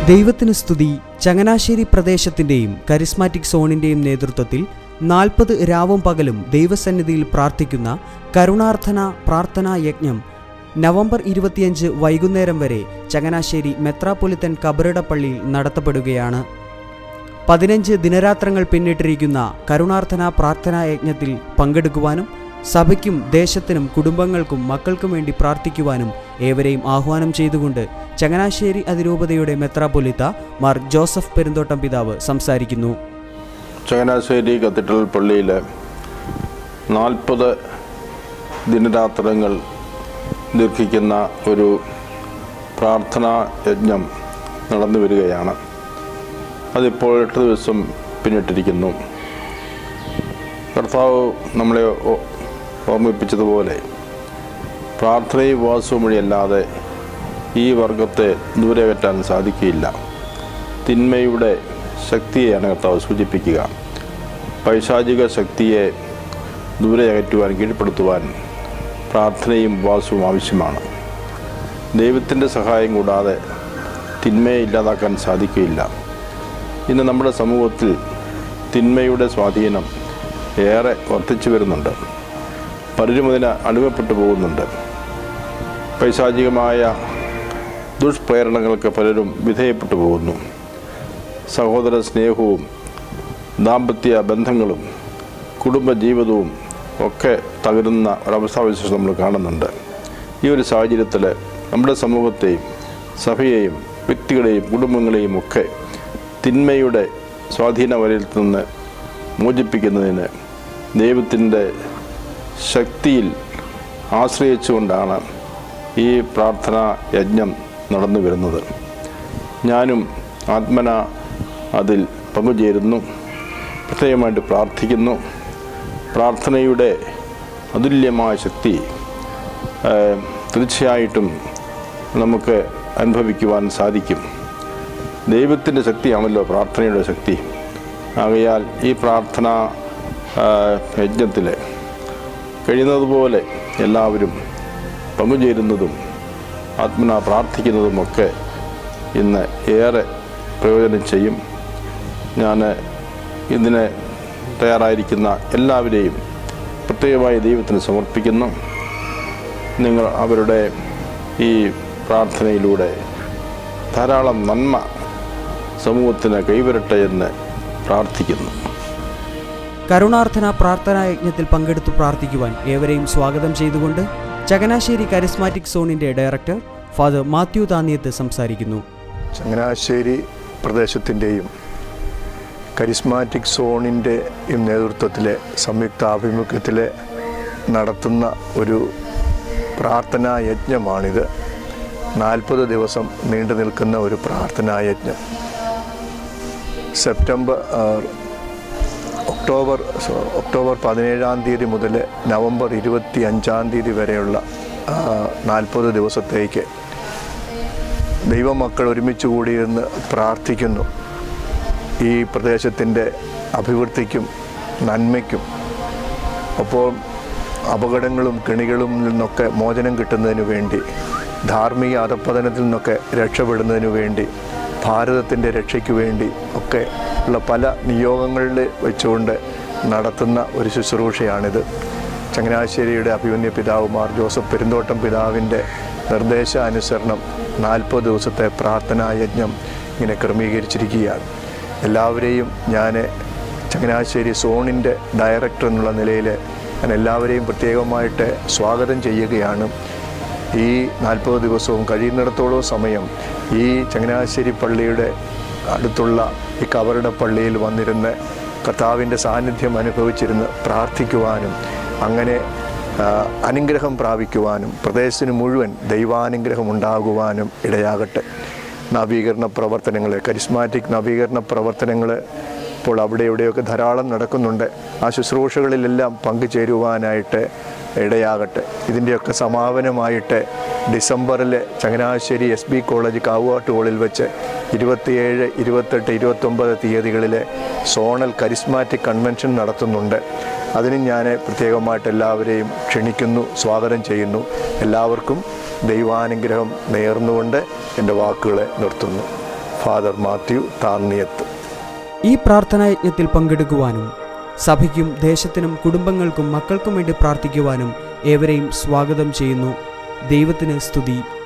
ദൈവത്തിന് സ്തുതി ചങ്ങനാശ്ശേരി പ്രദേശത്തിന്റെയും കരിസ്മാറ്റിക് സോണിന്റെയും നേതൃത്വത്തിൽ നാൽപ്പത് രാവും പകലും ദൈവസന്നിധിയിൽ പ്രാർത്ഥിക്കുന്ന കരുണാർത്ഥന പ്രാർത്ഥനാ യജ്ഞം നവംബർ ഇരുപത്തിയഞ്ച് വൈകുന്നേരം വരെ ചങ്ങനാശ്ശേരി മെത്രാപ്പൊലിത്തൻ കബറിട പള്ളിയിൽ നടത്തപ്പെടുകയാണ് പതിനഞ്ച് ദിനരാത്രങ്ങൾ പിന്നിട്ടിരിക്കുന്ന കരുണാർത്ഥന പ്രാർത്ഥനാ യജ്ഞത്തിൽ പങ്കെടുക്കുവാനും സഭയ്ക്കും ദേശത്തിനും കുടുംബങ്ങൾക്കും മക്കൾക്കും വേണ്ടി പ്രാർത്ഥിക്കുവാനും ഏവരെയും ആഹ്വാനം ചെയ്തുകൊണ്ട് ചങ്ങനാശ്ശേരി അതിരൂപതയുടെ മെത്രാപ്പൊലിത്ത മാർ ജോസഫ് പെരുന്തോട്ടം പിതാവ് സംസാരിക്കുന്നു ചങ്ങനാശ്ശേരി കത്തീഡ്രൽ പള്ളിയിൽ നാൽപ്പത് ദിനരാത്രങ്ങൾ ദീർഘിക്കുന്ന ഒരു പ്രാർത്ഥനാ യജ്ഞം നടന്നു വരികയാണ് അതിപ്പോൾ എട്ട് ദിവസം പിന്നിട്ടിരിക്കുന്നു കർത്താവ് നമ്മളെ ഓ- ഓർമ്മിപ്പിച്ചതുപോലെ പ്രാർത്ഥനയും ഉപവാസവും വഴിയല്ലാതെ ഈ വർഗത്തെ ദൂരെ കയറ്റാൻ സാധിക്കുകയില്ല തിന്മയുടെ ശക്തിയെയാണ് കർത്താവ് സൂചിപ്പിക്കുക പൈശാചിക ശക്തിയെ ദൂരെ അകറ്റുവാൻ കീഴ്പ്പെടുത്തുവാൻ പ്രാർത്ഥനയും ഉപവാസവും ആവശ്യമാണ് ദൈവത്തിൻ്റെ സഹായം കൂടാതെ തിന്മയെ ഇല്ലാതാക്കാൻ സാധിക്കുകയില്ല ഇന്ന് നമ്മുടെ സമൂഹത്തിൽ തിന്മയുടെ സ്വാധീനം ഏറെ വർദ്ധിച്ചു വരുന്നുണ്ട് പലരും അതിന് അടിമപ്പെട്ടു പോകുന്നുണ്ട് പൈശാചികമായ ദുഷ്പ്രേരണകൾക്ക് പലരും വിധേയപ്പെട്ടു പോകുന്നു സഹോദര സ്നേഹവും ദാമ്പത്യ ബന്ധങ്ങളും കുടുംബജീവിതവും ഒക്കെ തകരുന്ന ഒരവസ്ഥാവിശേഷം നമ്മൾ കാണുന്നുണ്ട് ഈ ഒരു സാഹചര്യത്തിൽ നമ്മുടെ സമൂഹത്തെയും സഭയെയും വ്യക്തികളെയും കുടുംബങ്ങളെയും ഒക്കെ തിന്മയുടെ സ്വാധീന വലയിൽ നിന്ന് മോചിപ്പിക്കുന്നതിന് ദൈവത്തിൻ്റെ ശക്തിയിൽ ആശ്രയിച്ചുകൊണ്ടാണ് ഈ പ്രാർത്ഥനാ യജ്ഞം നടന്നു വരുന്നത് ഞാനും ആത്മന അതിൽ പങ്കുചേരുന്നു പ്രത്യേകമായിട്ട് പ്രാർത്ഥിക്കുന്നു പ്രാർത്ഥനയുടെ അതുല്യമായ ശക്തി ആ, തീർച്ചയായിട്ടും നമുക്ക് അനുഭവിക്കുവാൻ സാധിക്കും ദൈവത്തിൻ്റെ ശക്തിയാണല്ലോ പ്രാർത്ഥനയുടെ ശക്തി ആകയാൽ ഈ പ്രാർത്ഥന യജ്ഞത്തിൽ കഴിയുന്നതുപോലെ എല്ലാവരും പങ്കുചേരുന്നതും ആത്മന പ്രാർത്ഥിക്കുന്നതുമൊക്കെ ഇന്ന് ഏറെ പ്രയോജനം ചെയ്യും ഞാൻ ഇതിന് തയ്യാറായിരിക്കുന്ന എല്ലാവരെയും പ്രത്യേകമായി ദൈവത്തിന് സമർപ്പിക്കുന്നു നിങ്ങൾ അവരുടെ ഈ പ്രാർത്ഥനയിലൂടെ ധാരാളം നന്മ സമൂഹത്തിന് കൈവരട്ടെ എന്ന് പ്രാർത്ഥിക്കുന്നു കരുണാർത്ഥന പ്രാർത്ഥനാ യജ്ഞത്തിൽ പങ്കെടുത്തു പ്രാർത്ഥിക്കുവാൻ ഏവരെയും സ്വാഗതം ചെയ്തുകൊണ്ട് ചങ്ങനാശ്ശേരി കരിസ്മാറ്റിക് സോണിന്റെ ഡയറക്ടർ ഫാദർ മാത്യു താന്നിയത്ത് സംസാരിക്കുന്നു ചങ്ങനാശ്ശേരി പ്രദേശത്തിൻ്റെയും കരിസ്മാറ്റിക് സോണിൻ്റെയും നേതൃത്വത്തിലെ സംയുക്ത ആഭിമുഖ്യത്തിൽ നടത്തുന്ന ഒരു പ്രാർത്ഥനാ യജ്ഞമാണിത് നാൽപ്പത് ദിവസം നീണ്ടു നിൽക്കുന്ന ഒരു പ്രാർത്ഥനാ യജ്ഞം സെപ്റ്റംബർ ആ, ഒക്ടോബർ സോ- ഒക്ടോബർ പതിനേഴാം തീയതി മുതൽ നവംബർ ഇരുപത്തി അഞ്ചാം തീയതി വരെയുള്ള നാൽപ്പത് ദിവസത്തേക്ക് ദൈവമക്കൾ ഒരുമിച്ച് കൂടിയിരുന്ന് പ്രാർത്ഥിക്കുന്നു ഈ പ്രദേശത്തിൻ്റെ അഭിവൃദ്ധിക്കും നന്മയ്ക്കും അപ്പോൾ അപകടങ്ങളും കെണികളും നിന്നൊക്കെ മോചനം കിട്ടുന്നതിന് വേണ്ടി ധാർമ്മിക അധപ്പതനത്തിൽ നിന്നൊക്കെ രക്ഷപ്പെടുന്നതിന് വേണ്ടി ഭാരതത്തിൻ്റെ രക്ഷയ്ക്ക് വേണ്ടി ഒക്കെ ഉള്ള പല നിയോഗങ്ങളിൽ വെച്ചുകൊണ്ട് നടത്തുന്ന ഒരു ശുശ്രൂഷയാണിത് ചങ്ങനാശ്ശേരിയുടെ അഭിമന്യ പിതാവ് മാർ ജോസഫ് പെരുന്തോട്ടം പിതാവിൻ്റെ നിർദ്ദേശാനുസരണം നാൽപ്പത് ദിവസത്തെ പ്രാർത്ഥനാ യജ്ഞം ഇങ്ങനെ ക്രമീകരിച്ചിരിക്കുകയാണ് എല്ലാവരെയും ഞാൻ ചങ്ങനാശ്ശേരി സോണിൻ്റെ ഡയറക്ടർ എന്നുള്ള നിലയിൽ ഞാൻ എല്ലാവരെയും പ്രത്യേകമായിട്ട് സ്വാഗതം ചെയ്യുകയാണ് ഈ നാൽപ്പത് ദിവസവും കഴിയുന്നിടത്തോളം സമയം ഈ ചങ്ങനാശ്ശേരി പള്ളിയുടെ അടുത്തുള്ള ഈ കവറുട പള്ളിയിൽ വന്നിരുന്ന് കർത്താവിൻ്റെ സാന്നിധ്യം അനുഭവിച്ചിരുന്ന് പ്രാർത്ഥിക്കുവാനും അങ്ങനെ ആ, അനുഗ്രഹം പ്രാപിക്കുവാനും പ്രദേശത്തിന് മുഴുവൻ ദൈവാനുഗ്രഹം ഉണ്ടാകുവാനും ഇടയാകട്ടെ നവീകരണ പ്രവർത്തനങ്ങൾ കരിസ്മാറ്റിക് നവീകരണ പ്രവർത്തനങ്ങൾ ഇപ്പോൾ അവിടെ ഇവിടെയൊക്കെ ധാരാളം നടക്കുന്നുണ്ട് ആ ശുശ്രൂഷകളിലെല്ലാം പങ്കുചേരുവാനായിട്ട് ഇടയാകട്ടെ ഇതിൻ്റെയൊക്കെ സമാപനമായിട്ട് ഡിസംബറിൽ Changanassery S B college Kavukattu ഹോളിൽ വെച്ച് ഇരുപത്തിയേഴ് ഇരുപത്തെട്ട് ഇരുപത്തൊമ്പത് തീയതികളിലെ സോണൽ കരിസ്മാറ്റിക് കൺവെൻഷൻ നടത്തുന്നുണ്ട് അതിനും ഞാൻ പ്രത്യേകമായിട്ട് എല്ലാവരെയും ക്ഷണിക്കുന്നു സ്വാഗതം ചെയ്യുന്നു എല്ലാവർക്കും ദൈവാനുഗ്രഹം നേർന്നുകൊണ്ട് എൻ്റെ വാക്കുകളെ നിർത്തുന്നു ഫാദർ മാത്യു താർണിയത്ത് ഈ പ്രാർത്ഥനായജ്ഞത്തിൽ പങ്കെടുക്കുവാനും സഭയ്ക്കും ദേശത്തിനും കുടുംബങ്ങൾക്കും മക്കൾക്കും വേണ്ടി പ്രാർത്ഥിക്കുവാനും ഏവരെയും സ്വാഗതം ചെയ്യുന്നു ദൈവത്തിന് സ്തുതി